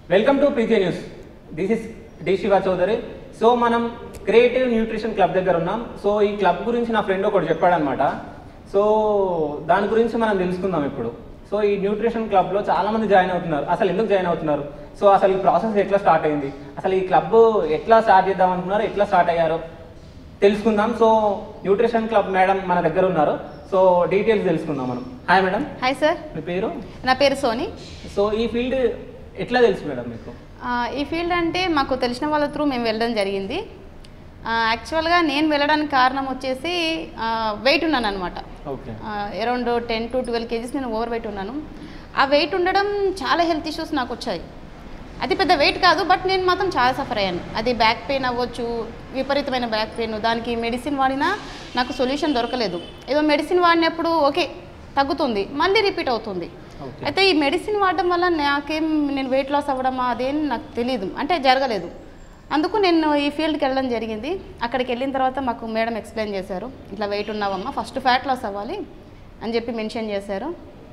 Welcome to PK news this is D Siva Chowdary so మనం creative nutrition club దగ్గర ఉన్నాం so ఈ క్లబ్ గురించి నా ఫ్రెండ్ ఒకటి చెప్పాడనమాట సో దాని గురించి మనం తెలుసుకుందాం ఇప్పుడు సో ఈ న్యూట్రిషన్ క్లబ్లో చాలా మంది జాయిన్ అవుతున్నారు అసలు ఎందుకు జాయిన్ అవుతున్నారు సో అసలు ఈ ప్రాసెస్ ఎట్లా స్టార్ట్ అయింది అసలు ఈ క్లబ్ ఎట్లా స్టార్ట్ చేద్దాం అనుకున్నారు ఎట్లా స్టార్ట్ అయ్యారో తెలుసుకుందాం సో న్యూట్రిషన్ క్లబ్ మేడం మన దగ్గర ఉన్నారు సో డీటెయిల్స్ తెలుసుకుందాం మనం హాయ్ మేడం హాయ్ సార్ మీ పేరు నా పేరు సోని సో ఈ ఫీల్డ్ ఎట్లా తెలుసు మేడం మీకు ఆ, ఈ ఫీల్డ్ అంటే మాకు తెలిసిన వాళ్ళ త్రూ మేము వెళ్ళడం జరిగింది యాక్చువల్గా నేను వెళ్ళడానికి కారణం వచ్చేసి వెయిట్ ఉన్నాను అనమాట okay around ten to twelve kgs నేను ఓవర్ వెయిట్ ఉన్నాను ఆ వెయిట్ ఉండడం చాలా హెల్త్ ఇష్యూస్ నాకు వచ్చాయి అది పెద్ద వెయిట్ కాదు బట్ నేను మాత్రం చాలా సఫర్ అయ్యాను అది బ్యాక్ పెయిన్ అవ్వచ్చు విపరీతమైన బ్యాక్ పెయిన్ దానికి మెడిసిన్ వాడినా నాకు సొల్యూషన్ దొరకలేదు ఏదో మెడిసిన్ వాడినప్పుడు ఓకే తగ్గుతుంది మళ్ళీ రిపీట్ అవుతుంది ఓకే అయితే ఈ మెడిసిన్ వాడడం వల్ల నాకేం నేను వెయిట్ లాస్ అవ్వడమా అదేం నాకు తెలియదు అంటే జరగలేదు అందుకు నేను ఈ ఫీల్డ్కి వెళ్ళడం జరిగింది అక్కడికి వెళ్ళిన తర్వాత మాకు మేడం ఎక్స్ప్లెయిన్ చేశారు ఇట్లా వెయిట్ ఉన్నావమ్మా ఫస్ట్ ఫ్యాట్ లాస్ అవ్వాలి అని చెప్పి మెన్షన్ చేశారు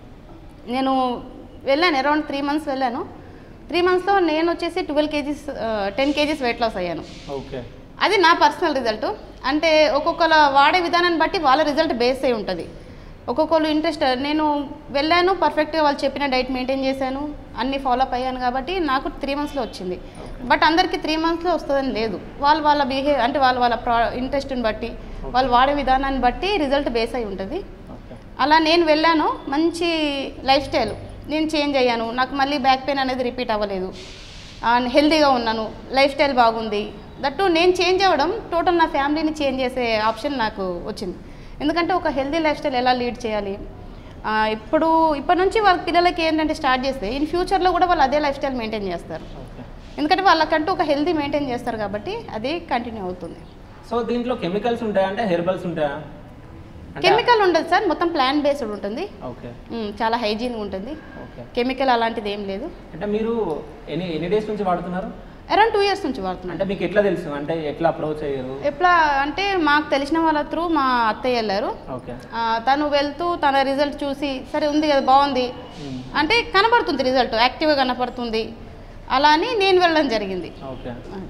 నేను వెళ్ళాను అరౌండ్ త్రీ మంత్స్ వెళ్ళాను త్రీ మంత్స్లో నేను వచ్చేసి twelve kgs ten kgs weight loss అయ్యాను ఓకే అది నా పర్సనల్ రిజల్ట్ అంటే ఒక్కొక్కరు వాడే విధానాన్ని బట్టి వాళ్ళ రిజల్ట్ బేస్ అయి ఉంటుంది ఒక్కొక్కరు ఇంట్రెస్ట్ నేను వెళ్ళాను పర్ఫెక్ట్గా వాళ్ళు చెప్పిన డైట్ మెయింటైన్ చేశాను అన్ని ఫాలో అప్ అయ్యాను కాబట్టి నాకు త్రీ మంత్స్లో వచ్చింది బట్ అందరికీ త్రీ మంత్స్లో వస్తుందని లేదు వాళ్ళు వాళ్ళ బిహేవ్ అంటే వాళ్ళ వాళ్ళ ప్రా ఇంట్రెస్ట్ని బట్టి వాళ్ళు వాడే విధానాన్ని బట్టి రిజల్ట్ బేస్ అయి ఉంటుంది ఓకే అలా నేను వెళ్ళాను మంచి లైఫ్ స్టైల్ నేను చేంజ్ అయ్యాను నాకు మళ్ళీ బ్యాక్ పెయిన్ అనేది రిపీట్ అవ్వలేదు అండ్ హెల్తీగా ఉన్నాను లైఫ్ స్టైల్ బాగుంది దట్టు నేను చేంజ్ అవ్వడం టోటల్ నా ఫ్యామిలీని చేంజ్ చేసే ఆప్షన్ నాకు వచ్చింది ఎందుకంటే ఒక హెల్తీ లైఫ్ స్టైల్ ఎలా లీడ్ చేయాలి ఆ, ఇప్పుడు ఇప్పటి నుంచి వాళ్ళ పిల్లలకి ఏంటంటే స్టార్ట్ చేస్తే ఇన్ ఫ్యూచర్లో కూడా వాళ్ళు అదే లైఫ్ స్టైల్ మెయింటైన్ చేస్తారు ఓకే ఎందుకంటే వాళ్ళకంటూ ఒక హెల్తీ మెయింటైన్ చేస్తారు కాబట్టి అది కంటిన్యూ అవుతుంది సో దీంట్లో కెమికల్స్ ఉంటాయా అంటే హెర్బల్స్ ఉంటాయా అంటే- కెమికల్ ఉండదు సార్ మొత్తం ప్లాన్ బేస్డ్ ఉంటుంది ఓకే మ్, చాలా హైజీన్ ఉంటుంది ఓకే కెమికల్ అలాంటిది ఏం లేదు అంటే మీరు ఎన్ని ఎన్ని డేస్ నుంచి వాడుతున్నారు అరౌండ్ టూ ఇయర్స్ నుంచి వాడుతున్నాను అంటే మీకు ఎట్లా తెలుసు అంటే ఎట్లా అప్రోచ్ అయ్యారు ఎట్లా అంటే మాకు తెలిసిన వాళ్ళ త్రూ మా అత్తయ్య వెళ్ళారు ఓకే ఆ, తను వెళ్తూ తన రిజల్ట్ చూసి సరే ఉంది కదా బాగుంది మ్మ్. అంటే కనబడుతుంది రిజల్ట్ యాక్టివ్గా కనపడుతుంది అలా అని నేను వెళ్ళడం జరిగింది ఓకే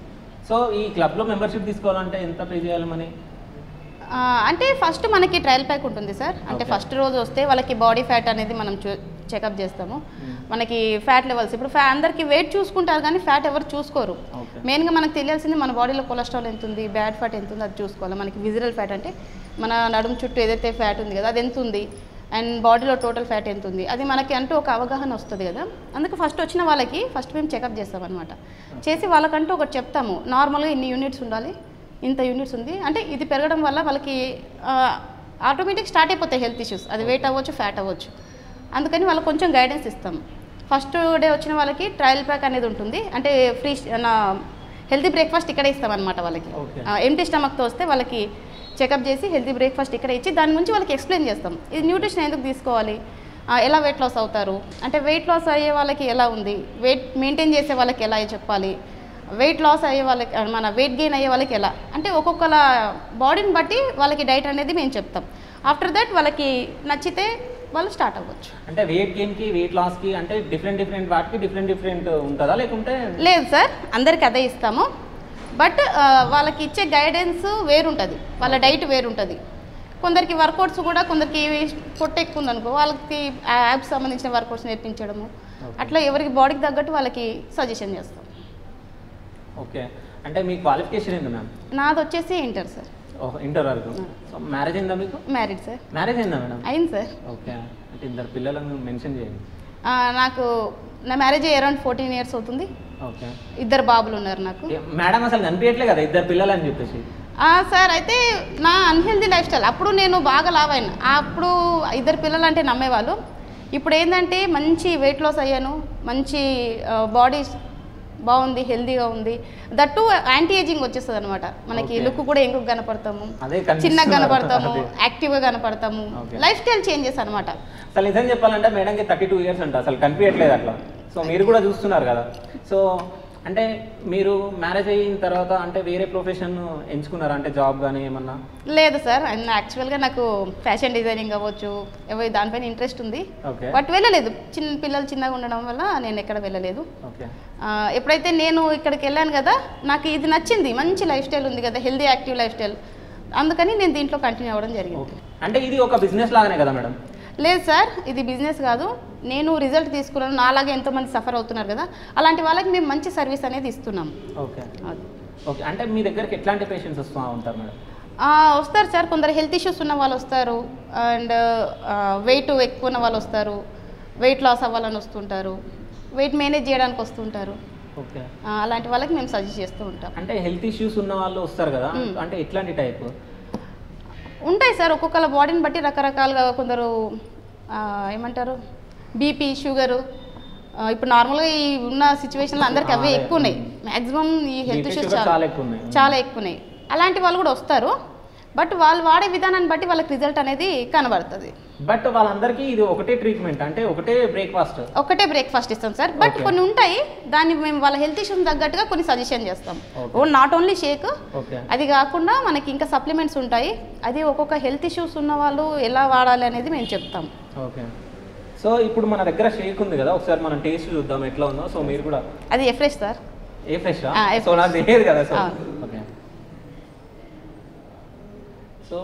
సో ఈ క్లబ్లో మెంబర్షిప్ తీసుకోవాలంటే ఎంత పే చేయాలి మనీ ఆ, అంటే ఫస్ట్ మనకి ట్రయల్ ప్యాక్ ఉంటుంది సార్ అంటే Okay. ఫస్ట్ రోజు వస్తే వాళ్ళకి బాడీ ఫ్యాట్ అనేది మనం చూ చెకప్ చేస్తాము మనకి ఫ్యాట్ లెవెల్స్ ఇప్పుడు ఫ్యా అందరికి వెయిట్ చూసుకుంటారు కానీ ఫ్యాట్ ఎవరు చూసుకోరు ఓకే మెయిన్గా మనకు తెలియాల్సింది మన బాడీలో కొలెస్ట్రాల్ ఎంత ఉంది బ్యాడ్ ఫ్యాట్ ఎంత ఉంది అది చూసుకోవాలి మనకి విజిరల్ ఫ్యాట్ అంటే మన నడుము చుట్టూ ఏదైతే ఫ్యాట్ ఉంది కదా అది ఎంత ఉంది అండ్ బాడీలో టోటల్ ఫ్యాట్ ఎంత ఉంది అది మనకి అంటూ ఒక అవగాహన వస్తుంది కదా అందుకే ఫస్ట్ వచ్చిన వాళ్ళకి ఫస్ట్ మేము చెకప్ చేస్తామన్నమాట చేసి వాళ్ళకంటూ ఒకటి చెప్తాము నార్మల్గా ఇన్ని యూనిట్స్ ఉండాలి ఇంత యూనిట్స్ ఉంది అంటే ఇది పెరగడం వల్ల వాళ్ళకి ఆటోమేటిక్ స్టార్ట్ అయిపోతాయి హెల్త్ ఇష్యూస్ అది వెయిట్ అవ్వచ్చు ఫ్యాట్ అవ్వచ్చు అందుకని వాళ్ళకి కొంచెం గైడెన్స్ ఇస్తాం ఫస్ట్ డే వచ్చిన వాళ్ళకి ట్రయల్ ప్యాక్ అనేది ఉంటుంది అంటే ఫ్రీ నా హెల్తీ బ్రేక్ఫాస్ట్ ఇక్కడే ఇస్తామన్నమాట వాళ్ళకి Okay. ఎంటీ స్టమక్తో వస్తే వాళ్ళకి చెకప్ చేసి హెల్తీ బ్రేక్ఫాస్ట్ ఇక్కడ ఇచ్చి దాని గురించి వాళ్ళకి ఎక్స్ప్లెయిన్ చేస్తాం ఇది న్యూట్రిషన్ ఎందుకు తీసుకోవాలి ఆ, ఎలా వెయిట్ లాస్ అవుతారు అంటే వెయిట్ లాస్ అయ్యే వాళ్ళకి ఎలా ఉంది వెయిట్ మెయింటైన్ చేసే వాళ్ళకి ఎలా చెప్పాలి వెయిట్ లాస్ అయ్యే వాళ్ళకి ఆ, మన వెయిట్ గెయిన్ అయ్యే వాళ్ళకి ఎలా అంటే ఒక్కొక్కల బాడీని బట్టి వాళ్ళకి డైట్ అనేది మేము చెప్తాం ఆఫ్టర్ దట్ వాళ్ళకి నచ్చితే వాళ్ళు స్టార్ట్ అవ్వచ్చు అంటే వెయిట్ గెయిన్కి వెయిట్ లాస్కి అంటే డిఫరెంట్ డిఫరెంట్ వాటికి డిఫరెంట్ డిఫరెంట్ ఉంటుందా లేకుంటే లేదు సార్ అందరికి అదే ఇస్తాము బట్ ఆ, వాళ్ళకి ఇచ్చే గైడెన్స్ వేరుంటుంది వాళ్ళ డైట్ వేరుంటుంది కొందరికి వర్కౌట్స్ కూడా కొందరికి పొట్ట ఎక్కువ ఉందనుకో వాళ్ళకి యాప్స్ సంబంధించిన వర్కౌట్స్ నేర్పించడము అట్లా ఎవరికి బాడీకి తగ్గట్టు వాళ్ళకి సజెషన్ చేస్తాం ఓకే అంటే మీ క్వాలిఫికేషన్ ఏంది మ్యామ్ నాది వచ్చేసి ఇంటర్ సార్ ఓహో ఇంటర్ వరకు సో మ్యారేజ్ అయిందా మీకు మ్యారీడ్ సార్ మ్యారేజ్ అయిందా మేడం అయింది సార్ ఓకే అంటే ఇద్దరు పిల్లలను మెన్షన్ చేయండి ఆ, నాకు నా మ్యారేజ్ అరౌండ్ ఫోర్టీన్ ఇయర్స్ అవుతుంది ఓకే ఇద్దరు బాబులు ఉన్నారు నాకు ఏ, మేడం అసలు కనిపించట్లే కదా ఇద్దరు పిల్లలు అని చెప్పేసి ఆ, సార్ అయితే నా అన్హెల్దీ లైఫ్ స్టైల్ అప్పుడు నేను బాగా లావ్ అయినా అప్పుడు ఇద్దరు పిల్లలు అంటే నమ్మేవాళ్ళు ఇప్పుడు ఏంటంటే మంచి వెయిట్ లాస్ అయ్యాను మంచి బాడీ బాగుంది హెల్దీగా ఉంది దట్టు యాంటీ ఏజింగ్ వచ్చేస్తుంది అనమాట మనకి Okay. లుక్ కూడా ఎందుకు కనపడతాము అదే చిన్నగా కనిపిస్తున్నారు. కనపడతాము అదే. యాక్టివ్గా కనపడతాము Okay. లైఫ్ స్టైల్ చేంజెస్ అనమాట అసలు నిజం చెప్పాలంటే మేడంకి థర్టీ టూ ఇయర్స్ అంట అసలు కనిపించట్లేదు అట్లా సో మీరు కూడా చూస్తున్నారు కదా సో అంటే మీరు మ్యారేజ్ అయిన తర్వాత అంటే వేరే ప్రొఫెషన్ ఎంచుకున్నారా అంటే జాబ్ కానీ ఏమన్నా లేదు సార్ అండ్ యాక్చువల్గా నాకు ఫ్యాషన్ డిజైనింగ్ అవ్వచ్చు ఏవో దానిపైన ఇంట్రెస్ట్ ఉంది ఓకే బట్ వెళ్ళలేదు చిన్న పిల్లలు చిన్నగా ఉండడం వల్ల నేను ఎక్కడ వెళ్ళలేదు ఓకే ఆ, ఎప్పుడైతే నేను ఇక్కడికి వెళ్ళాను కదా నాకు ఇది నచ్చింది మంచి లైఫ్ స్టైల్ ఉంది కదా హెల్దీ యాక్టివ్ లైఫ్ స్టైల్ అందుకని నేను దీంట్లో కంటిన్యూ అవ్వడం జరిగింది ఓకే అంటే ఇది ఒక బిజినెస్ లాగానే కదా మేడం లేదు సార్ ఇది బిజినెస్ కాదు నేను రిజల్ట్ తీసుకున్నాను నాలాగే ఎంతోమంది సఫర్ అవుతున్నారు కదా అలాంటి వాళ్ళకి మేము మంచి సర్వీస్ అనేది ఇస్తున్నాం ఓకే అది. ఓకే అంటే మీ దగ్గరికి ఎట్లాంటి పేషెంట్స్ వస్తూ ఉంటారు మేడం ఆ, వస్తారు సార్ కొందరు హెల్త్ ఇష్యూస్ ఉన్న వాళ్ళు వస్తారు అండ్ వెయిట్ ఎక్కువ ఉన్న వాళ్ళు వస్తారు వెయిట్ లాస్ అవ్వాలని వస్తుంటారు వెయిట్ మేనేజ్ చేయడానికి వస్తుంటారు ఓకే ఆ, అలాంటి వాళ్ళకి మేము సజెస్ట్ చేస్తూ ఉంటాం అంటే హెల్త్ ఇష్యూస్ ఉన్న వాళ్ళు వస్తారు కదా మ్మ్. అంటే ఎట్లాంటి టైప్ ఉంటాయి సార్ ఒక్కొక్కళ్ళ బాడీని బట్టి రకరకాలుగా కొందరు ఆ, ఏమంటారు బీపీ షుగరు ఇప్పుడు నార్మల్గా ఈ ఉన్న సిచ్యువేషన్లో అందరికి అవే ఆ, ఎక్కువ ఉన్నాయి ఉమ్. మ్యాక్సిమం ఈ హెల్త్ BP, ఇష్యూస్ sugar చాలా చాలా ఎక్కువ ఉన్నాయి. చాలా ఎక్కువ ఉన్నాయి అలాంటి వాళ్ళు కూడా వస్తారు బట్ వాళ్ళు వాడే విధానాన్ని బట్టి వాళ్ళకి రిజల్ట్ అనేది కనబడుతుంది బట్ వాళ్ళందరికీ ఇది ఒకటే ట్రీట్మెంట్ అంటే ఒకటే బ్రేక్ఫాస్ట్ ఒకటే బ్రేక్ఫాస్ట్ ఇస్తాం సార్ బట్ Okay. కొన్ని ఉంటాయి దాన్ని మేము వాళ్ళ హెల్త్ ఇష్యూస్ తగ్గట్టుగా కొన్ని సజెషన్ చేస్తాం Okay. Oh not only shake okay అది కాకుండా మనకి ఇంకా సప్లిమెంట్స్ ఉంటాయి అది ఒక్కొక్క హెల్త్ ఇష్యూస్ ఉన్న వాళ్ళు ఎలా వాడాలి అనేది మేము చెప్తాం ఓకే సో ఇప్పుడు మన దగ్గర షేక్ ఉంది కదా ఒకసారి మనం టేస్ట్ చూద్దాం ఎట్లా ఉందో సో మీరు కూడా అది ఎఫ్రెష్ సార్ ఏ ఫ్రెష్ ఆ, ఏ సో నాకు తెలియదు కదా సో ఆ. ఓకే సో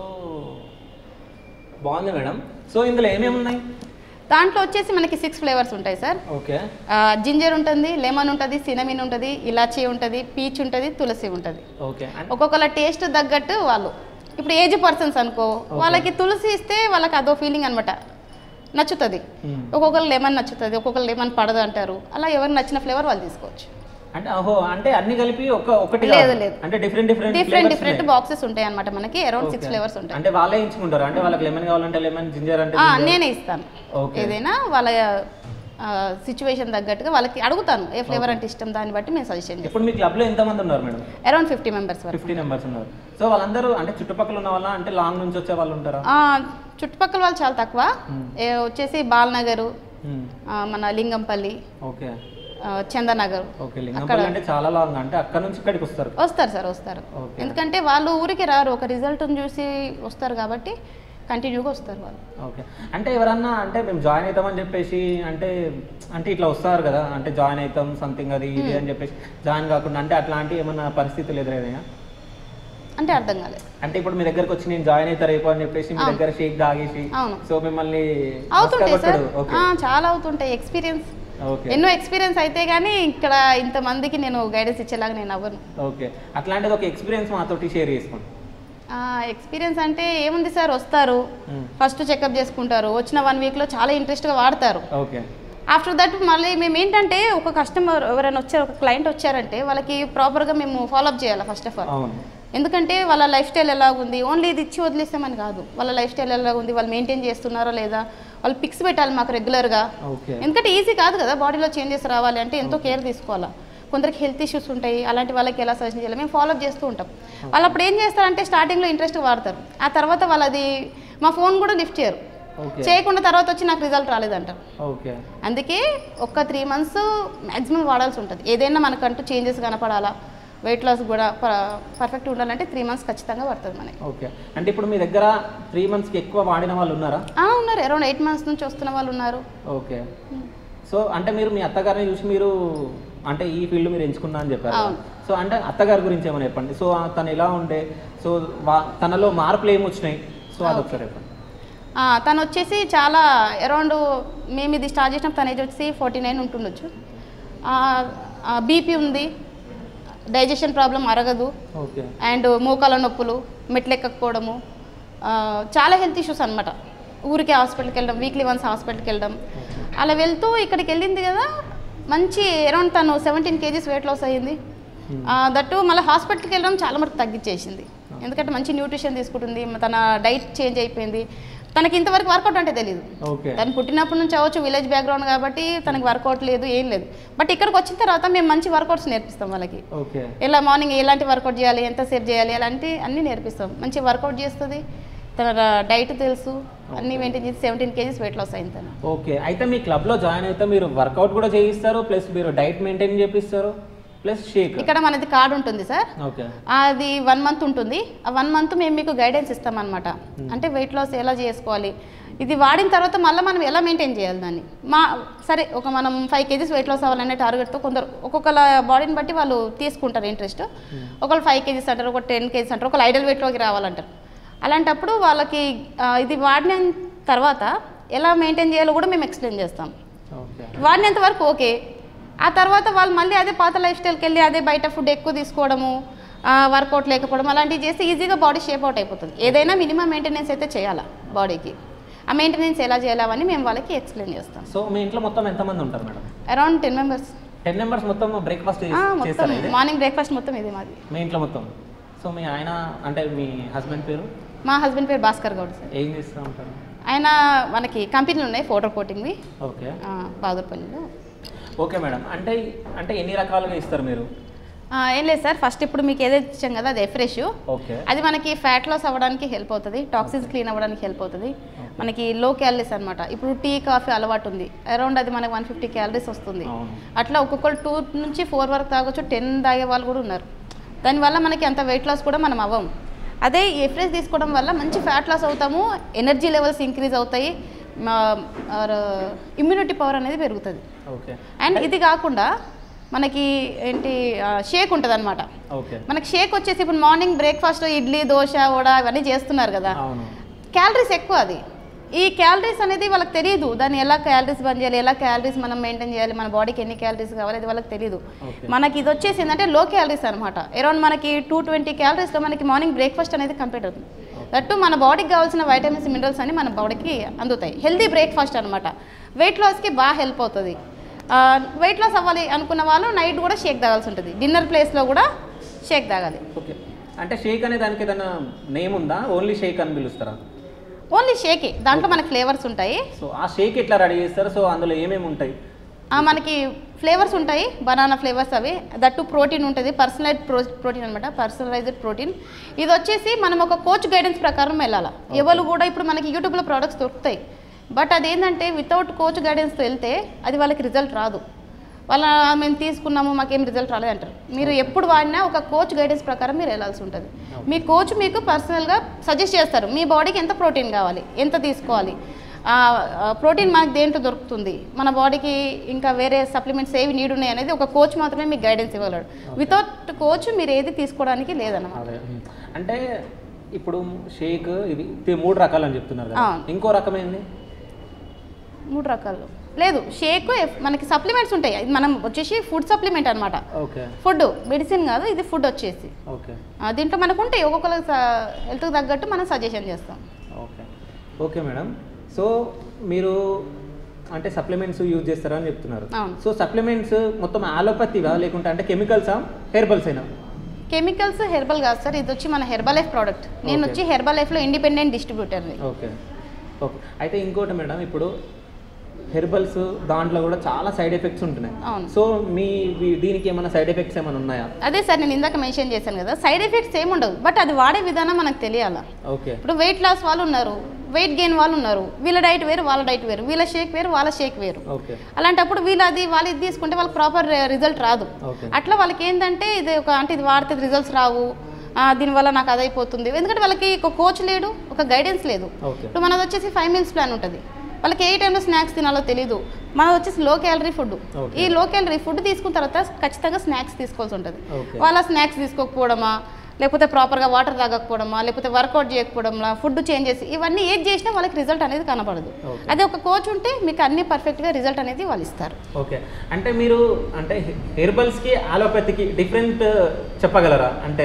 బాగుంది మేడం సో ఇందులో ఏమేమి ఉన్నాయి దాంట్లో వచ్చేసి మనకి సిక్స్ ఫ్లేవర్స్ ఉంటాయి సార్ ఓకే జింజర్ ఉంటుంది లెమన్ ఉంటుంది సినమిన్ ఉంటుంది ఇలాచీ ఉంటుంది పీచ్ ఉంటుంది తులసి ఉంటుంది ఓకే అండ్ ఒక్కొక్కళ్ళ టేస్ట్ తగ్గట్టు వాళ్ళు ఇప్పుడు ఏజ్ పర్సన్స్ అనుకో వాళ్ళకి తులసి ఇస్తే వాళ్ళకి అదో ఫీలింగ్ అనమాట నచ్చుతుంది మ్మ్. ఒక్కొక్కరు లెమన్ నచ్చుతుంది ఒక్కొక్కరు లెమన్ పడదు అంటారు అలా ఎవరికి నచ్చిన ఫ్లేవర్ వాళ్ళు తీసుకోవచ్చు అంటే ఓహో అంటే అన్ని కలిపి ఒక ఒకటి లేదు, కాదు. లేదు. అంటే different different different different boxes ఉంటాయి అనమాట మనకి అరౌండ్ సిక్స్ ఫ్లేవర్స్ ఉంటాయి అంటే వాళ్ళే ఎంచుకుంటారు అంటే వాళ్ళకి లెమన్ కావాలంటే లెమన్ జింజర్ అంటే ఆ, ginger. నేనే ఇస్తాను ఓకే ఏదైనా వాళ్ళ సిచ్యువేషన్ తగ్గట్టుగా వాళ్ళకి అడుగుతాను ఏ ఫ్లేవర్ అంటే ఇష్టం దాన్ని బట్టి మేము సజెషన్ చేస్తాం ఇప్పుడు మీ క్లబ్ లో ఎంత మంది ఉన్నారు మేడం అరౌండ్ ఫిఫ్టీ మెంబర్స్ వరకు ఫిఫ్టీ మెంబర్స్ ఉన్నారు సో వాళ్ళందరూ అంటే చుట్టుపక్కల ఉన్న వాళ్ళ అంటే లాంగ్ నుంచి వచ్చే వాళ్ళు ఉంటారా ఆ, చుట్టుపక్కల వాళ్ళు చాలా తక్కువ మ్మ్. ఏ, వచ్చేసి బాల్నగరు మ్మ్. ఆ, మన లింగంపల్లి ఓకే ఆ, చందనగర్ ఓకే లింగంపల్లి అంటే చాలా లాంగ్ అంటే అక్కడ నుంచి ఇక్కడికి వస్తారు వస్తారు సార్ వస్తారు ఓకే. ఎందుకంటే వాళ్ళు ఊరికి రారు ఒక రిజల్ట్ని చూసి వస్తారు కాబట్టి కంటిన్యూగా వస్తారు వాళ్ళు ఓకే అంటే ఎవరన్నా అంటే మేము జాయిన్ అవుతామని చెప్పేసి అంటే అంటే ఇట్లా వస్తారు కదా అంటే జాయిన్ అవుతాం సంథింగ్ అది ఇది అని చెప్పేసి జాయిన్ కాకుండా అంటే అట్లాంటి ఏమన్నా పరిస్థితులు ఎదురైనాయా అంటే అర్థం కాలేదు అంటే ఇప్పుడు మీ దగ్గరకు వచ్చి నేను జాయిన్ అవుతా రేపు అని చెప్పేసి మీ అవును. దగ్గర షేక్ తాగేసి అవును. సో మిమ్మల్ని అవుతుంటాయి సార్ మస్కగొట్టడు. ఓకే ఆ, చాలా అవుతుంటాయి ఎక్స్పీరియన్స్ ఓకే ఎన్నో ఎక్స్పీరియన్స్ అయితే కానీ ఇక్కడ ఇంతమందికి నేను గైడెన్స్ ఇచ్చేలాగా నేను అవ్వను ఓకే అట్లాంటిది ఒక ఎక్స్పీరియన్స్ మాతోటి షేర్ చేసుకోండి ఎక్స్పీరియన్స్ అంటే ఏముంది సార్ వస్తారు మ్మ్. ఫస్ట్ చెకప్ చేసుకుంటారు వచ్చిన వన్ వీక్లో చాలా ఇంట్రెస్ట్గా వాడతారు ఓకే ఆఫ్టర్ దట్ మళ్ళీ మేము ఏంటంటే ఒక కస్టమర్ ఎవరైనా వచ్చారు ఒక క్లయింట్ వచ్చారంటే వాళ్ళకి ప్రాపర్గా మేము ఫాలోఅప్ చేయాలి ఫస్ట్ ఆఫ్ ఆల్ అవును ఎందుకంటే వాళ్ళ లైఫ్ స్టైల్ ఎలా ఉంది ఓన్లీ ఇది ఇచ్చి వదిలేస్తామని కాదు వాళ్ళ లైఫ్ స్టైల్ ఎలా ఉంది వాళ్ళు మెయింటైన్ చేస్తున్నారో లేదా వాళ్ళు పిక్స్ పెట్టాలి మాకు రెగ్యులర్గా ఓకే ఎందుకంటే ఈజీ కాదు కదా బాడీలో చేంజెస్ రావాలి అంటే ఎంతో కేర్ తీసుకోవాలా కొందరికి హెల్త్ ఇష్యూస్ ఉంటాయి అలాంటి వాళ్ళకి ఎలా సజెషన్ చేయాలి మేము ఫాలోఅప్ చేస్తూ ఉంటాం వాళ్ళు అప్పుడు ఏం చేస్తారంటే స్టార్టింగ్లో ఇంట్రెస్ట్ వాడతారు ఆ తర్వాత వాళ్ళది మా ఫోన్ కూడా లిఫ్ట్ చేయరు ఓకే చేయకుండా తర్వాత వచ్చి నాకు రిజల్ట్ రాలేదంటారు ఓకే అందుకే ఒక్క త్రీ మంత్స్ మ్యాక్సిమం వాడాల్సి ఉంటుంది ఏదైనా మనకంటూ చేంజెస్ కనపడాలా వెయిట్ లాస్ కూడా పర్ఫెక్ట్ ఉండాలంటే త్రీ మంత్స్ ఖచ్చితంగా పడుతుంది మనకి ఓకే అంటే ఇప్పుడు మీ దగ్గర త్రీ మంత్స్కి ఎక్కువ వాడిన వాళ్ళు ఉన్నారా ఆ, ఉన్నారు అరౌండ్ ఎయిట్ మంత్స్ నుంచి వస్తున్న వాళ్ళు ఉన్నారు ఓకే సో అంటే మీరు మీ అత్తగారిని చూసి మీరు అంటే ఈ ఫీల్డ్ మీరు ఎంచుకున్నా అని చెప్పారు కదా. అవును. సో అంటే అత్తగారి గురించి ఏమైనా చెప్పండి సో ఆ తను ఎలా ఉండే సో వా- తనలో మార్పులు ఏమి వచ్చినాయి సో అదొకసారి చెప్పండి ఆ, తను వచ్చేసి చాలా అరౌండ్ మేము ఇది స్టార్ట్ చేసినప్పుడు తన ఏజ్ వచ్చి ఫార్టీ నైన్ ఉంటుండొచ్చు బీపీ ఉంది డైజెషన్ ప్రాబ్లం అరగదు ఓకే అండ్ మోకాల నొప్పులు మెట్లు ఎక్కకపోవడము ఆ, చాలా హెల్త్ ఇష్యూస్ అనమాట ఊరికే హాస్పిటల్కి వెళ్ళడం వీక్లీ వన్స్ హాస్పిటల్కి వెళ్ళడం అలా వెళ్తూ ఇక్కడికి వెళ్ళింది కదా మంచి అరౌండ్ తను సెవెంటీన్ కేజీస్ వెయిట్ లాస్ అయ్యింది ఆ, దట్టు మళ్ళీ హాస్పిటల్కి వెళ్ళడం చాలా మటుకు తగ్గించేసింది ఎందుకంటే మంచి న్యూట్రిషన్ తీసుకుంటుంది తన డైట్ చేంజ్ అయిపోయింది తనకి ఇంతవరకు వర్కౌట్ అంటే తెలియదు ఓకే తను పుట్టినప్పటి నుంచి అవ్వచ్చు విలేజ్ బ్యాక్గ్రౌండ్ కాబట్టి తనకి వర్కౌట్ లేదు ఏం లేదు బట్ ఇక్కడికి వచ్చిన తర్వాత మేము మంచి వర్కౌట్స్ నేర్పిస్తాం వాళ్ళకి ఓకే ఎలా మార్నింగ్ ఎలాంటి వర్కౌట్ చేయాలి ఎంతసేపు చేయాలి అలాంటి అన్నీ నేర్పిస్తాం మంచి వర్కౌట్ చేస్తుంది తన డైట్ తెలుసు అన్నీ మెయింటైన్ చేసి సెవెంటీన్ కేజీస్ వెయిట్ లాస్ అయింది తను ఓకే అయితే మీ క్లబ్లో జాయిన్ అయితే మీరు వర్కౌట్ కూడా చేయిస్తారు ప్లస్ మీరు డైట్ మెయింటైన్ చేపిస్తారు ప్లస్ షేక్ ఇక్కడ మనది కార్డు ఉంటుంది సార్ ఓకే అది వన్ మంత్ ఉంటుంది ఆ వన్ మంత్ మేము మీకు గైడెన్స్ ఇస్తామన్నమాట అంటే వెయిట్ లాస్ ఎలా చేసుకోవాలి ఇది వాడిన తర్వాత మళ్ళీ మనం ఎలా మెయింటైన్ చేయాలి దాన్ని మా సరే ఒక మనం ఫైవ్ కేజీస్ వెయిట్ లాస్ అవ్వాలనే టార్గెట్తో కొందరు ఒక్కొక్కల బాడీని బట్టి వాళ్ళు తీసుకుంటారు ఇంట్రెస్ట్ ఒకళ్ళు ఫైవ్ కేజీస్ అంటారు ఒక టెన్ కేజీస్ అంటారు ఒకళ్ళు ఐడల్ వెయిట్లోకి రావాలంటారు అలాంటప్పుడు వాళ్ళకి ఆ, ఇది వాడిన తర్వాత ఎలా మెయింటైన్ చేయాలో కూడా మేము ఎక్స్ప్లెయిన్ చేస్తాం ఓకే వాడినంత వరకు ఓకే ఆ తర్వాత వాళ్ళు మళ్ళీ అదే పాత లైఫ్ స్టైల్కి వెళ్ళి అదే బయట ఫుడ్ ఎక్కువ తీసుకోవడము వర్కౌట్ లేకపోవడం అలాంటివి చేస్తే ఈజీగా బాడీ షేప్ అవుట్ అయిపోతుంది ఏదైనా మినిమం మెయింటెనెన్స్ అయితే చేయాలా బాడీకి ఆ మెయింటెనెన్స్ ఎలా చేయాలని మేము వాళ్ళకి ఎక్స్ప్లెయిన్ చేస్తాం సో మీ ఇంట్లో మొత్తం ఎంతమంది ఉంటారు madam around ten members ten members మొత్తం బ్రేక్ఫాస్ట్ మొత్తం చేస్తారా ఇది మార్నింగ్ బ్రేక్ఫాస్ట్ మొత్తం ఇది మాది మీ ఇంట్లో మొత్తం సో మీ ఆయన అంటే మీ హస్బెండ్ పేరు మా హస్బెండ్ పేరు భాస్కర్ గౌడ్ సార్ ఏం చేస్తూ ఉంటారు ఆయన మనకి కంపెనీలు ఉన్నాయి ఫోటో కోటింగ్వి ఓకే బాదుర్పల్లిలో ఓకే మేడం అంటే అంటే ఎన్ని రకాలుగా ఇస్తారు మీరు ఆ, ఏం లేదు సార్ ఫస్ట్ ఇప్పుడు మీకు ఏదైతే ఇచ్చాం కదా అది ఫ్రెష్ ఓకే అది మనకి ఫ్యాట్ లాస్ అవ్వడానికి హెల్ప్ అవుతుంది టాక్సిన్స్ క్లీన్ అవ్వడానికి హెల్ప్ అవుతుంది మనకి లో క్యాలరీస్ అన్నమాట ఇప్పుడు టీ కాఫీ అలవాటు ఉంది అరౌండ్ అది మనకి వన్ ఫిఫ్టీ క్యాలరీస్ వస్తుంది అవును అట్లా ఒక్కొక్కరు టూ నుంచి ఫోర్ వరకు తాగొచ్చు టెన్ తాగే వాళ్ళు కూడా ఉన్నారు దానివల్ల మనకి అంత వెయిట్ లాస్ కూడా మనం అవ్వం అదే ఎఫ్రెస్ తీసుకోవడం వల్ల మంచి ఫ్యాట్ లాస్ అవుతాము ఎనర్జీ లెవెల్స్ ఇంక్రీజ్ అవుతాయి ఇమ్యూనిటీ పవర్ అనేది పెరుగుతుంది ఓకే అండ్ ఇది కాకుండా మనకి ఏంటి షేక్ ఉంటుంది అనమాట ఓకే మనకి షేక్ వచ్చేసి ఇప్పుడు మార్నింగ్ బ్రేక్ఫాస్ట్ ఇడ్లీ దోశ వడ ఇవన్నీ చేస్తున్నారు కదా అవును క్యాలరీస్ ఎక్కువ అది ఈ క్యాలరీస్ అనేది వాళ్ళకి తెలియదు దాన్ని ఎలా క్యాలరీస్ బంద్ చేయాలి ఎలా క్యాలరీస్ మనం మెయింటైన్ చేయాలి మన బాడీకి ఎన్ని క్యాలరీస్ కావాలి అది వాళ్ళకి తెలియదు ఓకే మనకి ఇది వచ్చేసి ఏంటంటే లో క్యాలరీస్ అనమాట అరౌండ్ మనకి టూ ట్వంటీ క్యాలరీస్లో మనకి మార్నింగ్ బ్రేక్ఫాస్ట్ అనేది కంప్లీట్ అవుతుంది దట్టు మన బాడీకి కావాల్సిన వైటమిన్స్ మినరల్స్ అన్ని మన బాడీకి అందుతాయి హెల్దీ బ్రేక్ఫాస్ట్ అనమాట వెయిట్ లాస్కి బాగా హెల్ప్ అవుతుంది వెయిట్ లాస్ అవ్వాలి అనుకున్న వాళ్ళు నైట్ కూడా షేక్ తాగాల్సి ఉంటుంది డిన్నర్ ప్లేస్లో కూడా షేక్ తాగాలి ఓకే అంటే షేక్ అనే దానికి ఏదైనా నేమ్ ఉందా ఓన్లీ షేక్ అని పిలుస్తారా ఓన్లీ షేకే దాంట్లో మనకి ఫ్లేవర్స్ ఉంటాయి సో ఆ షేక్ ఎట్లా రెడీ చేస్తారు సో అందులో ఏమేమి ఉంటాయి ఆ, మనకి ఫ్లేవర్స్ ఉంటాయి బనానా ఫ్లేవర్స్ అవి దట్టు ప్రోటీన్ ఉంటుంది పర్సనలైజ్ ప్రో ప్రోటీన్ అనమాట పర్సనలైజ్డ్ ప్రోటీన్ ఇది వచ్చేసి మనం ఒక కోచ్ గైడెన్స్ ప్రకారం వెళ్ళాలి ఎవరు కూడా ఇప్పుడు మనకి యూట్యూబ్లో ప్రోడక్ట్స్ దొరుకుతాయి బట్ అదేంటంటే వితౌట్ కోచ్ గైడెన్స్తో వెళ్తే అది వాళ్ళకి రిజల్ట్ రాదు వాళ్ళ మేము తీసుకున్నాము మాకేం రిజల్ట్ రాలేదు అంటారు మీరు ఎప్పుడు వాడినా ఒక కోచ్ గైడెన్స్ ప్రకారం మీరు వెళ్ళాల్సి ఉంటుంది మీ కోచ్ మీకు పర్సనల్గా సజెస్ట్ చేస్తారు మీ బాడీకి ఎంత ప్రోటీన్ కావాలి ఎంత తీసుకోవాలి ప్రోటీన్ మనకి దేంట్లో దొరుకుతుంది మన బాడీకి ఇంకా వేరే సప్లిమెంట్స్ ఏవి నీడ్ ఉన్నాయి అనేది ఒక కోచ్ మాత్రమే మీకు గైడెన్స్ ఇవ్వగలడు వితౌట్ కోచ్ మీరు ఏది తీసుకోవడానికి లేదన్నమాట అదే ఉమ్. అంటే ఇప్పుడు షేక్ ఇది ఇది మూడు రకాలు అని చెప్తున్నారు కదా అవును. ఇంకో రకమైంది మూడు రకాలు లేదు షేక్ మనకి సప్లిమెంట్స్ ఉంటాయి ఇది మనం వచ్చేసి ఫుడ్ సప్లిమెంట్ అనమాట ఓకే ఫుడ్ మెడిసిన్ కాదు ఇది ఫుడ్ వచ్చేసి ఓకే ఆ, దీంట్లో మనకు ఉంటాయి ఒక్కొక్కరు హెల్త్కి తగ్గట్టు మనం సజెషన్ చేస్తాం ఓకే ఓకే మేడం సో మీరు అంటే సప్లిమెంట్స్ యూజ్ చేస్తారని చెప్తున్నారు అవును. సో సప్లిమెంట్స్ మొత్తం ఆలోపతివా లేకుంటే అంటే కెమికల్సా హెర్బల్స్ అయినా కెమికల్స్ హెర్బల్ కాదు సార్ ఇది వచ్చి మన హెర్బల్ లైఫ్ ప్రోడక్ట్ నేను Okay. వచ్చి హెర్బల్ లైఫ్లో ఇండిపెండెంట్ డిస్ట్రిబ్యూటర్ని ఓకే ఓకే అయితే ఇంకోటి మేడం ఇప్పుడు హెర్బల్స్ దాంట్లో కూడా చాలా సైడ్ ఎఫెక్ట్స్ ఉంటున్నాయి అవును. సో మీ మీ- దీనికి ఏమైనా సైడ్ ఎఫెక్ట్స్ ఏమైనా ఉన్నాయా అదే సార్ నేను ఇందాక మెన్షన్ చేశాను కదా సైడ్ ఎఫెక్ట్స్ ఏమి ఉండవు బట్ అది వాడే విధానం మనకు తెలియాలా ఓకే ఇప్పుడు వెయిట్ లాస్ వాళ్ళు ఉన్నారు వెయిట్ గెయిన్ వాళ్ళు ఉన్నారు వీళ్ళ డైట్ వేరు వాళ్ళ డైట్ వేరు వీళ్ళ షేక్ వేరు వాళ్ళ షేక్ వేరు ఓకే అలాంటప్పుడు వీళ్ళు అది వాళ్ళు ఇది తీసుకుంటే వాళ్ళకి ప్రాపర్ రిజల్ట్ రాదు ఓకే అట్లా వాళ్ళకి ఏంటంటే ఇది ఒక అంటే ఇది వాడితే రిజల్ట్స్ రావు ఆ, దీనివల్ల నాకు అదైపోతుంది ఎందుకంటే వాళ్ళకి ఒక కోచ్ లేడు ఒక గైడెన్స్ లేదు ఓకే ఇప్పుడు మనది వచ్చేసి ఫైవ్ మీల్స్ ప్లాన్ ఉంటుంది వాళ్ళకి ఏ టైంలో స్నాక్స్ తినాలో తెలియదు మనది వచ్చేసి లో క్యాలరీ ఫుడ్ Okay. ఈ లో క్యాలరీ ఫుడ్ తీసుకున్న తర్వాత ఖచ్చితంగా స్నాక్స్ తీసుకోవాల్సి ఉంటుంది ఓకే వాళ్ళ స్నాక్స్ తీసుకోకపోవడమా లేకపోతే ప్రాపర్గా వాటర్ తాగకపోవడమా లేకపోతే వర్కౌట్ చేయకపోవడమా ఫుడ్ చేంజ్ చేసి ఇవన్నీ ఏది చేసినా వాళ్ళకి రిజల్ట్ అనేది కనపడదు Okay. అదే ఒక కోచ్ ఉంటే మీకు అన్ని పర్ఫెక్ట్గా రిజల్ట్ అనేది వాళ్ళు ఇస్తారు ఓకే అంటే మీరు అంటే హెర్బల్స్కి ఆలోపతికి డిఫరెంట్ చెప్పగలరా అంటే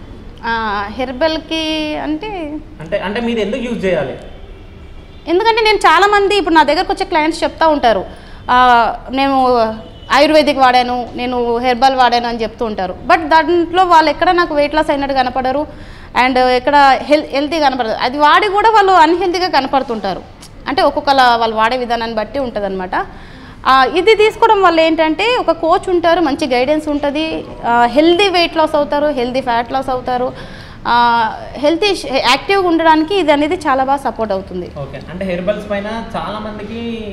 హెర్బల్కి అంటే అంటే అంటే మీరు ఎందుకు యూజ్ చేయాలి ఎందుకంటే నేను చాలామంది ఇప్పుడు నా దగ్గరకు వచ్చే క్లయింట్స్ చెప్తా ఉంటారు ఆ, నేను ఆయుర్వేదిక్ వాడాను నేను హెర్బల్ వాడాను అని చెప్తూ ఉంటారు బట్ దాంట్లో వాళ్ళు ఎక్కడ నాకు వెయిట్ లాస్ అయినట్టు కనపడరు అండ్ ఎక్కడ హెల్ హెల్తీ కనపడదు అది వాడి కూడా వాళ్ళు అన్హెల్తీగా కనపడుతుంటారు అంటే ఒక్కొక్కల వాళ్ళు వాడే విధానాన్ని బట్టి ఉంటుంది ఇది తీసుకోవడం వల్ల ఏంటంటే ఒక కోచ్ ఉంటారు మంచి గైడెన్స్ ఉంటుంది హెల్దీ వెయిట్ లాస్ అవుతారు హెల్దీ ఫ్యాట్ లాస్ అవుతారు హెల్తీ యాక్టివ్గా ఉండడానికి ఇది అనేది చాలా బాగా సపోర్ట్ అవుతుంది ఓకే అంటే హెర్బల్స్ పైన చాలా మందికి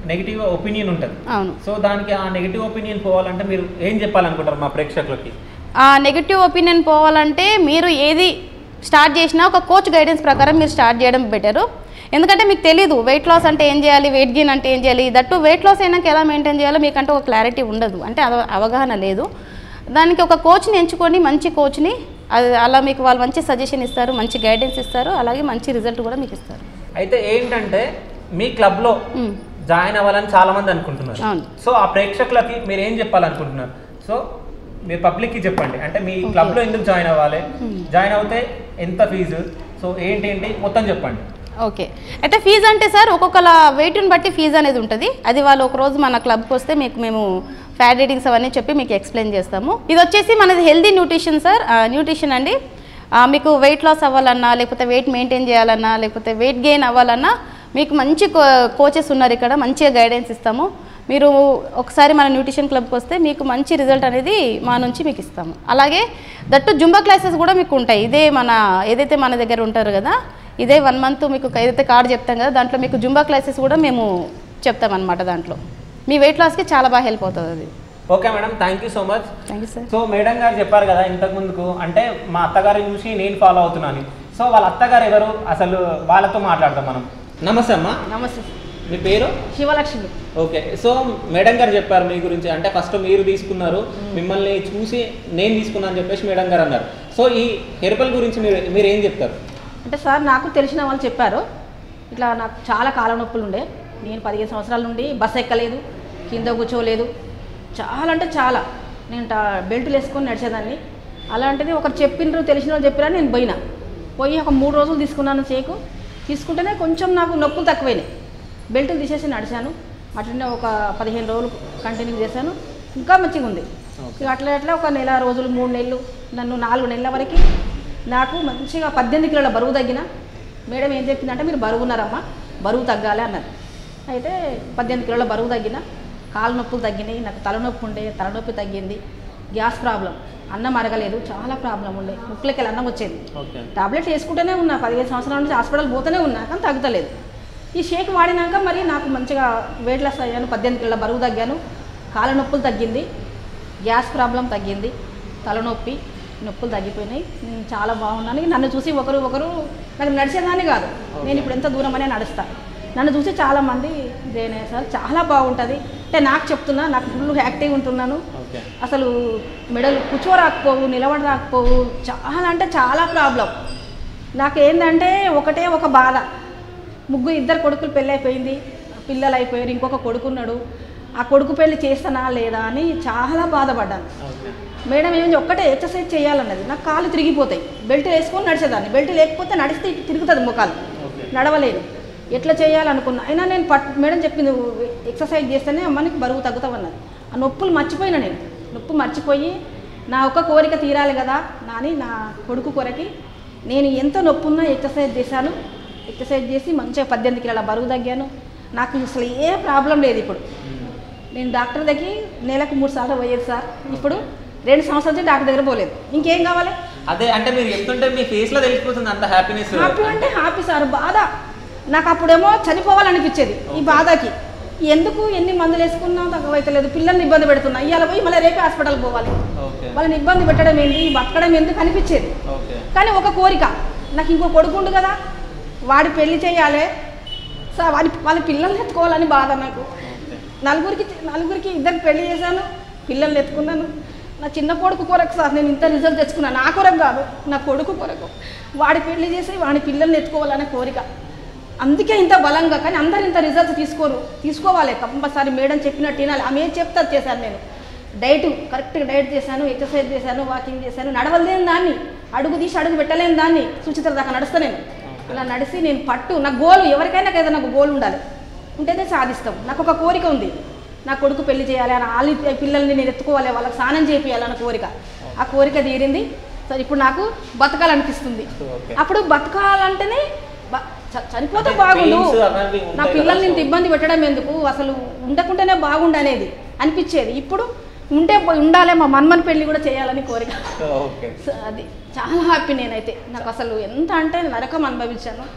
నెగిటివ్ ఒపీనియన్ ఉంటుంది అవును సో దానికి ఆ నెగిటివ్ ఒపీనియన్ పోవాలంటే మీరు ఏం చెప్పాలనుకుంటారు మా ప్రేక్షకులకి ఆ నెగిటివ్ ఒపీనియన్ పోవాలంటే మీరు ఏది స్టార్ట్ చేసినా ఒక కోచ్ గైడెన్స్ ప్రకారం మీరు స్టార్ట్ చేయడం బెటరు ఎందుకంటే మీకు తెలియదు వెయిట్ లాస్ అంటే ఏం చేయాలి వెయిట్ గెయిన్ అంటే ఏం చేయాలి దట్టు వెయిట్ లాస్ అయినాక ఎలా మెయింటైన్ చేయాలో మీకంటే ఒక క్లారిటీ ఉండదు అంటే అవ- అవగాహన లేదు దానికి ఒక కోచ్ని ఎంచుకొని మంచి కోచ్ని అది అలా మీకు వాళ్ళు మంచి సజెషన్ ఇస్తారు మంచి గైడెన్స్ ఇస్తారు అలాగే మంచి రిజల్ట్ కూడా మీకు ఇస్తారు అయితే ఏంటంటే మీ క్లబ్లో మ్. జాయిన్ అవ్వాలని చాలా మంది అనుకుంటున్నారు అవును. సో ఆ ప్రేక్షకులకి మీరు ఏం చెప్పాలనుకుంటున్నారు సో మీరు పబ్లిక్కి చెప్పండి అంటే మీ Okay. క్లబ్లో ఎందుకు జాయిన్ అవ్వాలి Hmm. జాయిన్ అవుతే ఎంత ఫీజు సో ఏంటి ఏంటి మొత్తం చెప్పండి ఓకే అయితే ఫీజు అంటే సార్ ఒక్కొక్కల వెయిట్ని బట్టి ఫీజు అనేది ఉంటుంది అది వాళ్ళు ఒక రోజు మన క్లబ్కి వస్తే మీకు మేము ఫ్యాట్ రీడింగ్స్ అవన్నీ చెప్పి మీకు ఎక్స్ప్లెయిన్ చేస్తాము ఇది వచ్చేసి మనది హెల్దీ న్యూట్రిషన్ సార్ న్యూట్రిషన్ అండి ఆ, మీకు వెయిట్ లాస్ అవ్వాలన్నా లేకపోతే వెయిట్ మెయింటైన్ చేయాలన్నా లేకపోతే వెయిట్ గెయిన్ అవ్వాలన్నా మీకు మంచి కోచెస్ ఉన్నారు ఇక్కడ మంచిగా గైడెన్స్ ఇస్తాము మీరు ఒకసారి మన న్యూట్రిషన్ క్లబ్కి వస్తే మీకు మంచి రిజల్ట్ అనేది మా నుంచి మీకు ఇస్తాము అలాగే దట్టు జుంబా క్లాసెస్ కూడా మీకు ఉంటాయి ఇదే మన ఏదైతే మన దగ్గర ఉంటారు కదా ఇదే వన్ మంత్ మీకు ఏదైతే కార్డు చెప్తాం కదా దాంట్లో మీకు జుంబా క్లాసెస్ కూడా మేము చెప్తామన్నమాట దాంట్లో మీ వెయిట్ లాస్కి చాలా బాగా హెల్ప్ అవుతుంది అది okay madam thank you so much thank you sir so madam గారు చెప్పారు కదా ఇంతకు ముందుకు అంటే మా అత్తగారిని చూసి నేను ఫాలో అవుతున్నాను సో వాళ్ళ అత్తగారు ఎవరు అసలు వాళ్ళతో మాట్లాడదాం మనం నమస్తే అమ్మా నమస్తే మీ పేరు శివలక్ష్మి ఓకే సో మేడం గారు చెప్పారు మీ గురించి అంటే ఫస్ట్ మీరు తీసుకున్నారు మిమ్మల్ని చూసి నేను తీసుకున్నాను అని చెప్పేసి మేడం గారు అన్నారు సో ఈ హెర్బల్ గురించి మీరు మీరు ఏం చెప్తారు అంటే సార్ నాకు తెలిసిన వాళ్ళు చెప్పారు ఇట్లా నాకు చాలా కాళ్ళ నొప్పులు ఉండే నేను పదిహేను సంవత్సరాల నుండి బస్ ఎక్కలేదు కింద కూర్చోలేదు చాలా అంటే చాలా నేను టా- బెల్టులు వేసుకొని నడిచేదాన్ని అలాంటిది ఒకరు చెప్పిండ్రు తెలిసిన వాళ్ళు చెప్పారని నేను పోయినా పోయి ఒక మూడు రోజులు తీసుకున్నాను చేకు తీసుకుంటేనే కొంచెం నాకు నొప్పులు తక్కువైనాయి బెల్టులు తీసేసి నడిచాను అట్లనే ఒక పదిహేను రోజులు కంటిన్యూ చేశాను ఇంకా మంచిగా ఉంది ఇక అట్లా అట్లా ఒక నెల రోజులు మూడు నెలలు నన్ను నాలుగు నెలల వరకు నాకు మంచిగా పద్దెనిమిది కిలోల బరువు తగ్గిన మేడం ఏం చెప్పిందంటే మీరు బరువు ఉన్నారమ్మా బరువు తగ్గాలి అన్నది అయితే పద్దెనిమిది కిలోల బరువు తగ్గిన కాలు నొప్పులు తగ్గినాయి నాకు తలనొప్పి ఉండే తలనొప్పి తగ్గింది గ్యాస్ ప్రాబ్లం అన్నం అరగలేదు చాలా ప్రాబ్లం ఉండే ముక్కులకి వెళ్ళి అన్నం వచ్చేది ఓకే టాబ్లెట్స్ వేసుకుంటూనే ఉన్నా పదిహేను సంవత్సరాల నుంచి హాస్పిటల్ పోతూనే ఉన్నా కానీ తగ్గుతలేదు ఈ షేక్ వాడినాక మరి నాకు మంచిగా వెయిట్ లాస్ అయ్యాను పద్దెనిమిది కిలోల బరువు తగ్గాను కాళ్ళ నొప్పులు తగ్గింది గ్యాస్ ప్రాబ్లం తగ్గింది తలనొప్పి నొప్పులు తగ్గిపోయినాయి నేను చాలా బాగున్నాను నన్ను చూసి ఒకరు ఒకరు నాకు నడిచేదాన్ని కాదు నేను ఇప్పుడు ఎంత దూరం అనే నడుస్తా నన్ను చూసి చాలామంది ఇదేనే సార్ చాలా బాగుంటుంది అంటే నాకు చెప్తున్నా నాకు ఫుల్ యాక్టివ్ ఉంటున్నాను ఓకే అసలు మెడలు కూర్చోరాకపోవు నిలబడరాకపోవు చాలా అంటే చాలా ప్రాబ్లం నాకు ఏంటంటే ఒకటే ఒక బాధ ముగ్గురు ఇద్దరు కొడుకులు పెళ్ళి అయిపోయింది పిల్లలు అయిపోయారు ఇంకొక కొడుకున్నాడు ఆ కొడుకు పెళ్లి చేస్తానా లేదా అని చాలా బాధపడ్డాను ఓకే మేడం ఏంటి ఒక్కటే ఎక్సర్సైజ్ చేయాలన్నది నాకు కాళ్ళు తిరిగిపోతాయి బెల్ట్ వేసుకొని నడిచేదాన్ని బెల్ట్ లేకపోతే నడిస్తే ఇటు తిరుగుతుంది ముఖాలు ఓకే నడవలేను ఎట్లా చేయాలనుకున్నా అయినా నేను పట్ మేడం చెప్పింది ఎక్సర్సైజ్ చేస్తేనే అమ్మనికి బరువు తగ్గుతామన్నది ఆ నొప్పులు మర్చిపోయినా నేను నొప్పి మర్చిపోయి నా ఒక్క కోరిక తీరాలి కదా నాని నా కొడుకు కొరకి నేను ఎంత నొప్పి ఉన్నా ఎక్సర్సైజ్ చేశాను ఎక్సర్సైజ్ చేసి మంచిగా పద్దెనిమిది కిలోల బరువు తగ్గాను నాకు అసలు ఏ ప్రాబ్లం లేదు ఇప్పుడు నేను డాక్టర్ దగ్గర నెలకు మూడు సార్లు పోయేది సార్ ఇప్పుడు రెండు సంవత్సరాల నుంచి డాక్టర్ దగ్గర పోలేదు ఇంకేం కావాలి అదే అంటే మీరు చెప్తుంటే మీ ఫేస్ లో తెలిసిపోతుంది అంత హ్యాపీనెస్ హ్యాపీ అంటే హ్యాపీ సార్ బాధ నాకు అప్పుడేమో చనిపోవాలనిపించేది ఈ బాధకి ఎందుకు ఎన్ని మందులు వేసుకున్నా తగ్గవైతలేదు పిల్లల్ని ఇబ్బంది పెడుతున్నా ఇవాళ పోయి మళ్ళీ రేపే హాస్పిటల్కి పోవాలి ఓకే వాళ్ళని ఇబ్బంది పెట్టడం ఏంటి బతకడం ఎందుకు అనిపించేది ఓకే కానీ ఒక కోరిక నాకు ఇంకో కొడుకుండు కదా వాడి పెళ్లి చేయాలి సార్ వాడి వాళ్ళ పిల్లల్ని ఎత్తుకోవాలని బాధ నాకు ఓకే నలుగురికి నలుగురికి ఇద్దరు పెళ్లి చేశాను పిల్లల్ని ఎత్తుకున్నాను నా చిన్న కొడుకు కొరకు సార్ నేను ఇంత రిజల్ట్ తెచ్చుకున్నాను నా కొరకు కాదు నా కొడుకు కొరకు వాడి పెళ్లి చేసి వాడి పిల్లల్ని ఎత్తుకోవాలనే కోరిక అందుకే ఇంత బలంగా కానీ అందరు ఇంత రిజల్ట్స్ తీసుకోరు తీసుకోవాలి కంపల్సరీ మేడం చెప్పినట్టు వినాలి ఆమె ఏం చెప్తే అది చేశాను నేను డైట్ కరెక్ట్గా డైట్ చేశాను ఎక్సర్సైజ్ చేశాను వాకింగ్ చేశాను నడవలేని దాన్ని అడుగు తీసి అడుగు పెట్టలేని దాన్ని సుచిత్ర దాకా నడుస్తా నేను అలా నడిచి నేను పట్టు నా గోల్ ఎవరికైనా కదా నాకు గోల్ ఉండాలి ఉంటేనే సాధిస్తాం నాకు ఒక కోరిక ఉంది నా కొడుకు పెళ్లి చేయాలి అని వాళ్ళ పిల్లల్ని నేను ఎత్తుకోవాలి వాళ్ళకి స్నానం చేపియాలన్న కోరిక ఆ కోరిక తీరింది సరే ఇప్పుడు నాకు బతకాలనిపిస్తుంది ఓకే అప్పుడు బతకాలంటేనే బ- చ- చనిపోతే అంటే బాగుండు pains అవన్నీ ఉంటాయి నా కదా, పిల్లల్ని ఇంత so- ఇబ్బంది పెట్టడం ఎందుకు అసలు ఉండకుండానే బాగుండు అనేది అనిపించేది ఇప్పుడు ఉంటే పోయి ఉండాలి మా మన్మన్ పెళ్లి కూడా చేయాలని కోరిక ఓకే సో అది చాలా హ్యాపీ నేనైతే నాకు అసలు ఎంత అంటే నరకం అనుభవించాను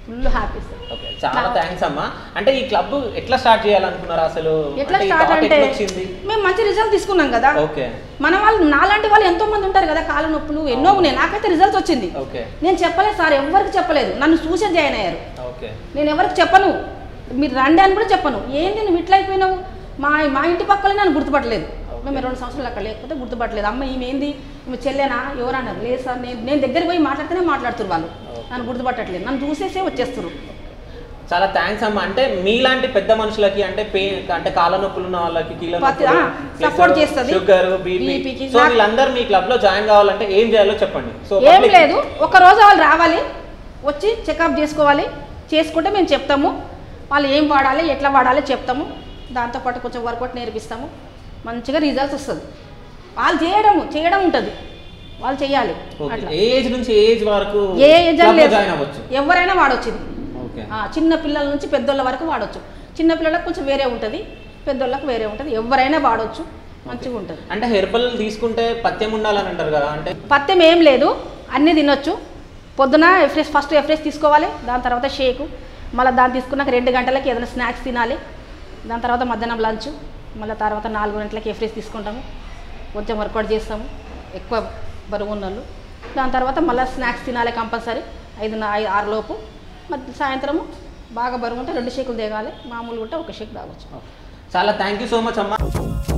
ఫుల్ హ్యాపీ సార్ ఓకే చాలా థ్యాంక్స్ అమ్మా అంటే ఈ క్లబ్ ఎట్లా స్టార్ట్ చేయాలనుకున్నారు అసలు ఎట్లా అంటే ఈ స్టార్ట్ thought అంటే ఎట్లా వచ్చింది మేము మంచి రిజల్ట్ తీసుకున్నాం కదా ఓకే మన వాళ్ళు నాలాంటి వాళ్ళు ఎంతో మంది ఉంటారు కదా కాళ్ళ నొప్పులు ఎన్నో ఉన్నాయి నాకైతే రిజల్ట్ వచ్చింది ఓకే నేను చెప్పలేదు సార్ ఎవరికి చెప్పలేదు నన్ను చూసే జాయిన్ అయ్యారు ఓకే నేను ఎవరికి చెప్పను మీరు రండి అని కూడా చెప్పను ఏంటి నువ్వు ఇట్లా అయిపోయినావు మా మా ఇంటి పక్కలే నన్ను గుర్తుపట్టలేదు మేము రెండు సంవత్సరాలు అక్కడ లేకపోతే గుర్తుపట్టలేదు అమ్మ ఈమె ఏంది ఈమె చెల్లెనా ఎవరన్నారు లేదు సార్ నేను నేను దగ్గరికి పోయి మాట్లాడితేనే మాట్లాడుతున్నారు వాళ్ళు నన్ను గుర్తుపట్టట్లేదు నన్ను చూసేసే వచ్చేస్తారు చాలా థ్యాంక్స్ అమ్మా అంటే మీలాంటి పెద్ద మనుషులకి అంటే పెయిన్ అంటే కాళ్ళ నొప్పులు ఉన్న వాళ్ళకి కీళ్ళ పత్తి- ఆ, support చేస్తది. షుగర్ బీపీ BP కి. సో నాకు- వీళ్ళందరూ మీ క్లబ్ లో జాయిన్ కావాలంటే ఏం చేయాలో చెప్పండి సో ఏం public- లేదు ఒక రోజు వాళ్ళు రావాలి వచ్చి చెకప్ చేసుకోవాలి చేసుకుంటే మేము చెప్తాము వాళ్ళు ఏం వాడాలి ఎట్లా వాడాలి చెప్తాము దాంతోపాటు కొంచెం వర్కౌట్ నేర్పిస్తాము మంచిగా రిజల్ట్స్ వస్తుంది వాళ్ళు చేయడము చేయడం ఉంటుంది వాళ్ళు చేయాలి ఓకే అట్లా ఏ ఏజ్ నుంచి ఏ ఏజ్ వరకు ఏ ఏజ్ club అని లో లేదు జాయిన్ అవ్వచ్చు ఎవరైనా వాడొచ్చు ఇది. ఓకే ఆ, చిన్న పిల్లల నుంచి పెద్దోళ్ళ వరకు వాడొచ్చు చిన్న పిల్లలకు కొంచెం వేరే ఉంటుంది పెద్దోళ్ళకి వేరే ఉంటుంది ఎవరైనా వాడొచ్చు మంచిగా ఉంటుంది అంటే హెర్బల్ తీసుకుంటే పత్యం ఉండాలని అంటారు కదా అంటే పత్యం ఏం లేదు అన్నీ తినొచ్చు పొద్దున ఎఫ్రెష్ ఫస్ట్ ఎఫ్రెష్ తీసుకోవాలి దాని తర్వాత షేకు మళ్ళీ దాన్ని తీసుకున్నాక రెండు గంటలకి ఏదైనా స్నాక్స్ తినాలి దాని తర్వాత మధ్యాహ్నం లంచ్ మళ్ళీ తర్వాత నాలుగు గంటలకి ఎఫ్రెష్ తీసుకుంటాము కొంచెం వర్కౌట్ చేస్తాము ఎక్కువ బరువు ఉన్న వాళ్ళు దాని తర్వాత మళ్ళీ స్నాక్స్ తినాలి కంపల్సరీ ఐదు నా- ఐ- ఆరు లోపు మరి సాయంత్రము బాగా బరువు ఉంటే రెండు షేకులు దిగాలి మామూలుగా ఉంటే ఒక షేక్ తాగొచ్చు చాలా థ్యాంక్ యూ సో మచ్ అమ్మా